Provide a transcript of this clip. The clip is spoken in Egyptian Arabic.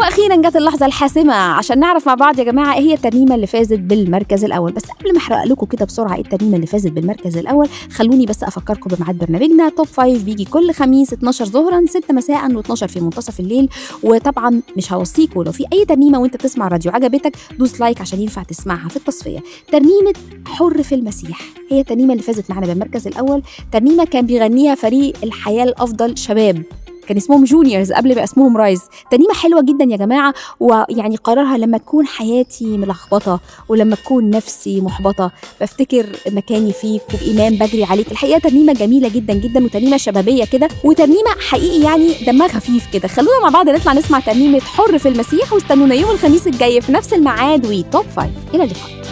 واخيرا جت اللحظه الحاسمه عشان نعرف مع بعض يا جماعه ايه هي الترنيمه اللي فازت بالمركز الاول بس قبل ما احرق لكم كده بسرعه ايه الترنيمه اللي فازت بالمركز الاول خلوني بس افكركم بميعاد برنامجنا توب 5 بيجي كل خميس 12 ظهرا 6 مساء و12 في منتصف الليل وطبعا مش هوصيكوا لو في اي ترنيمه وانت بتسمع راديو عجبتك دوس لايك عشان ينفع تسمعها في التصفيه ترنيمه حر في المسيح هي الترنيمه اللي فازت معانا بالمركز الاول ترنيمه كان بيغنيها فريق الحياه الافضل شباب كان اسمهم جونيورز قبل ما اسمهم رايز ترنيمه حلوه جدا يا جماعه ويعني قرارها لما تكون حياتي ملخبطه ولما تكون نفسي محبطه بفتكر مكاني فيك وبايمان بجري عليك الحقيقه ترنيمه جميله جدا جدا وترنيمه شبابيه كده وترنيمه حقيقي يعني دمها خفيف كده خلونا مع بعض نطلع نسمع ترنيمه حر في المسيح واستنونا يوم الخميس الجاي في نفس الميعاد وتوب 5 الى اللقاء